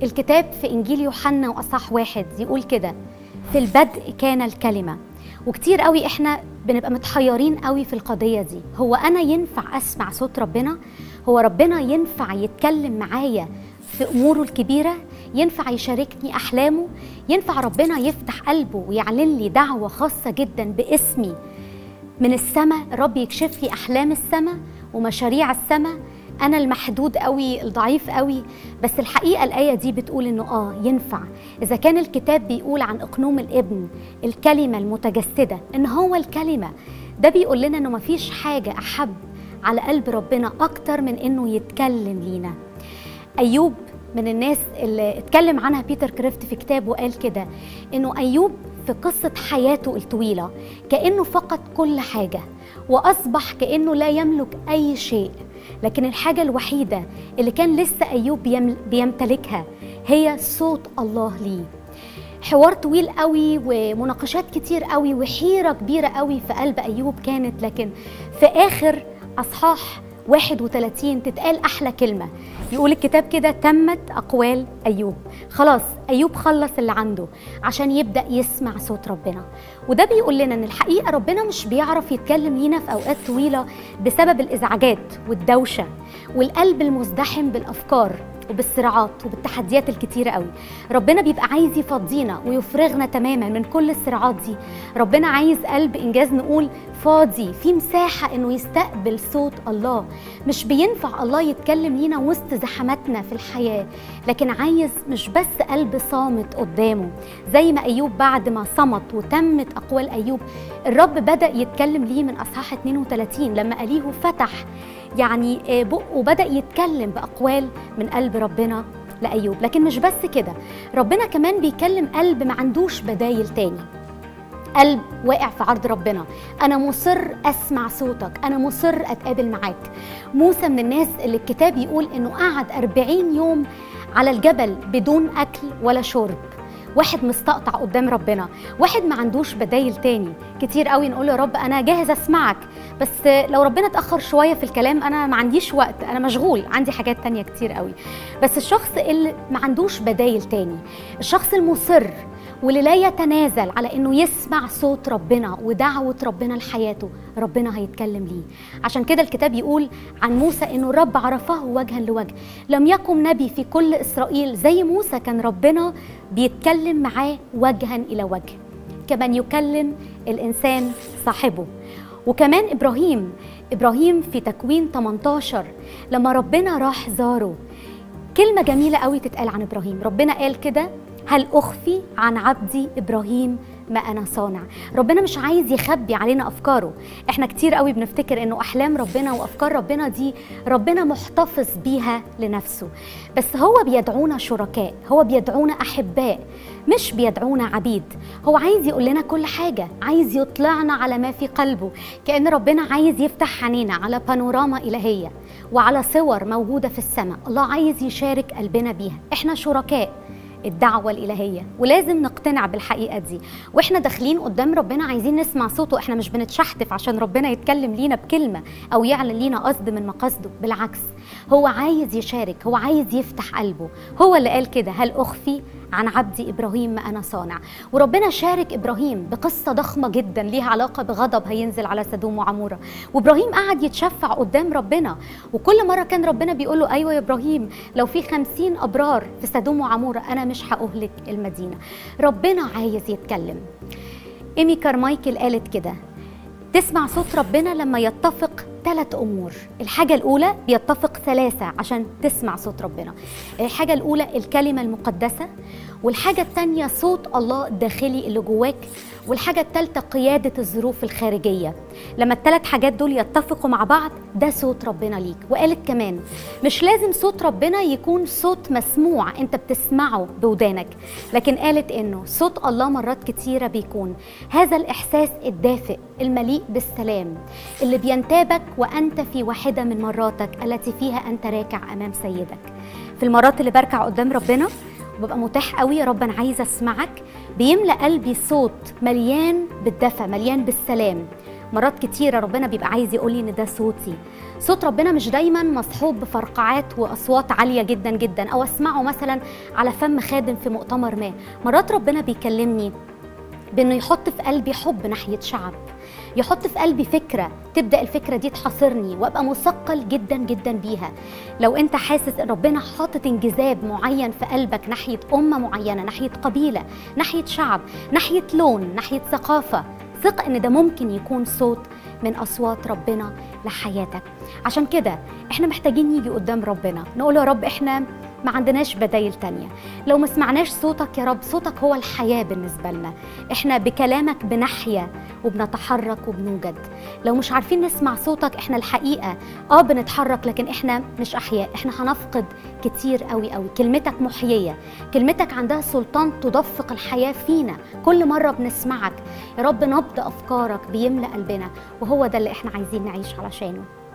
الكتاب في انجيل يوحنا واصح واحد يقول كده في البدء كان الكلمه وكتير قوي احنا بنبقى متحيرين قوي في القضيه دي هو انا ينفع اسمع صوت ربنا هو ربنا ينفع يتكلم معايا في اموره الكبيره ينفع يشاركني احلامه ينفع ربنا يفتح قلبه ويعلن لي دعوه خاصه جدا باسمي من السماء الرب يكشف لي احلام السماء ومشاريع السماء انا المحدود قوي الضعيف قوي بس الحقيقه الايه دي بتقول انه اه ينفع اذا كان الكتاب بيقول عن اقنوم الابن الكلمه المتجسده ان هو الكلمه ده بيقول لنا انه مفيش حاجه احب على قلب ربنا اكتر من انه يتكلم لينا ايوب من الناس اللي اتكلم عنها بيتر كريفت في كتابه وقال كده انه ايوب في قصه حياته الطويله كانه فقد كل حاجه واصبح كانه لا يملك اي شيء لكن الحاجه الوحيده اللي كان لسه ايوب بيمل- بيمتلكها هي صوت الله ليه حوار طويل قوي ومناقشات كتير قوي وحيرة كبيرة قوي في قلب أيوب كانت لكن في آخر أصحاح 31 تتقال أحلى كلمة يقول الكتاب كده تمت أقوال أيوب خلاص أيوب خلص اللي عنده عشان يبدأ يسمع صوت ربنا وده بيقول لنا إن الحقيقة ربنا مش بيعرف يتكلم لينا في أوقات طويلة بسبب الإزعاجات والدوشة والقلب المزدحم بالأفكار وبالصراعات وبالتحديات الكتيرة قوي ربنا بيبقى عايز يفضينا ويفرغنا تماما من كل الصراعات دي ربنا عايز قلب إنجاز نقول فاضي في مساحة إنه يستقبل صوت الله مش بينفع الله يتكلم لينا وسط زحماتنا في الحياة لكن عايز مش بس قلب صامت قدامه زي ما أيوب بعد ما صمت وتمت أقوال أيوب الرب بدأ يتكلم ليه من أصحاح 32 لما أليه فتح يعني آه، بقه بدأ يتكلم بأقوال من قلب ربنا لأيوب لكن مش بس كده ربنا كمان بيكلم قلب ما عندوش بدايل تاني قلب واقع في عرض ربنا انا مصر اسمع صوتك انا مصر اتقابل معاك موسى من الناس اللي الكتاب يقول انه قعد أربعين يوم على الجبل بدون اكل ولا شرب واحد مستقطع قدام ربنا واحد ما عندوش بدايل تاني كتير قوي نقول يا رب انا جاهز اسمعك بس لو ربنا اتاخر شويه في الكلام انا ما عنديش وقت انا مشغول عندي حاجات تانية كتير قوي بس الشخص اللي ما عندوش بدايل تاني الشخص المصر واللي لا يتنازل على انه يسمع صوت ربنا ودعوه ربنا لحياته ربنا هيتكلم ليه عشان كده الكتاب يقول عن موسى انه الرب عرفه وجها لوجه لم يقم نبي في كل اسرائيل زي موسى كان ربنا بيتكلم معاه وجها الى وجه كمن يكلم الانسان صاحبه وكمان ابراهيم ابراهيم في تكوين 18 لما ربنا راح زاره كلمة جميلة قوي تتقال عن إبراهيم ربنا قال كده هل أخفي عن عبدي إبراهيم ما أنا صانع ربنا مش عايز يخبي علينا أفكاره إحنا كتير قوي بنفتكر إنه أحلام ربنا وأفكار ربنا دي ربنا محتفظ بيها لنفسه بس هو بيدعونا شركاء هو بيدعونا أحباء مش بيدعونا عبيد هو عايز يقول لنا كل حاجة عايز يطلعنا على ما في قلبه كأن ربنا عايز يفتح عينينا على بانوراما إلهية وعلى صور موجودة في السماء الله عايز يشارك قلبنا بيها احنا شركاء الدعوة الإلهية ولازم نقتنع بالحقيقة دي وإحنا داخلين قدام ربنا عايزين نسمع صوته إحنا مش بنتشحتف عشان ربنا يتكلم لينا بكلمة أو يعلن لينا قصد من مقاصده بالعكس هو عايز يشارك هو عايز يفتح قلبه هو اللي قال كده هل أخفي عن عبدي ابراهيم ما انا صانع وربنا شارك ابراهيم بقصه ضخمه جدا ليها علاقه بغضب هينزل على سدوم وعموره وابراهيم قعد يتشفع قدام ربنا وكل مره كان ربنا بيقول له ايوه يا ابراهيم لو في خمسين ابرار في سدوم وعموره انا مش هاهلك المدينه ربنا عايز يتكلم ايمي كارمايكل قالت كده تسمع صوت ربنا لما يتفق ثلاث امور الحاجه الاولى بيتفق ثلاثه عشان تسمع صوت ربنا الحاجه الاولى الكلمه المقدسه والحاجه الثانيه صوت الله الداخلي اللي جواك والحاجه الثالثه قياده الظروف الخارجيه لما الثلاث حاجات دول يتفقوا مع بعض ده صوت ربنا ليك وقالت كمان مش لازم صوت ربنا يكون صوت مسموع انت بتسمعه بودانك لكن قالت انه صوت الله مرات كتيره بيكون هذا الاحساس الدافئ المليء بالسلام اللي بينتابك وانت في واحده من مراتك التي فيها انت راكع امام سيدك في المرات اللي بركع قدام ربنا وببقى متاح قوي يا رب انا عايزه اسمعك بيملى قلبي صوت مليان بالدفى مليان بالسلام مرات كتيرة ربنا بيبقى عايز يقول لي ان ده صوتي صوت ربنا مش دايما مصحوب بفرقعات واصوات عالية جدا جدا او اسمعه مثلا على فم خادم في مؤتمر ما مرات ربنا بيكلمني بانه يحط في قلبي حب ناحيه شعب يحط في قلبي فكره تبدا الفكره دي تحاصرني وابقى مثقل جدا جدا بيها لو انت حاسس ان ربنا حاطط انجذاب معين في قلبك ناحيه امه معينه ناحيه قبيله ناحيه شعب ناحيه لون ناحيه ثقافه ثق ان ده ممكن يكون صوت من اصوات ربنا لحياتك عشان كده احنا محتاجين نيجي قدام ربنا نقول يا رب احنا ما عندناش بدايل تانية لو ما سمعناش صوتك يا رب صوتك هو الحياة بالنسبة لنا احنا بكلامك بنحيا وبنتحرك وبنوجد لو مش عارفين نسمع صوتك احنا الحقيقة اه بنتحرك لكن احنا مش احياء احنا هنفقد كتير قوي قوي كلمتك محيية كلمتك عندها سلطان تدفق الحياة فينا كل مرة بنسمعك يا رب نبض افكارك بيملأ قلبنا وهو ده اللي احنا عايزين نعيش علشانه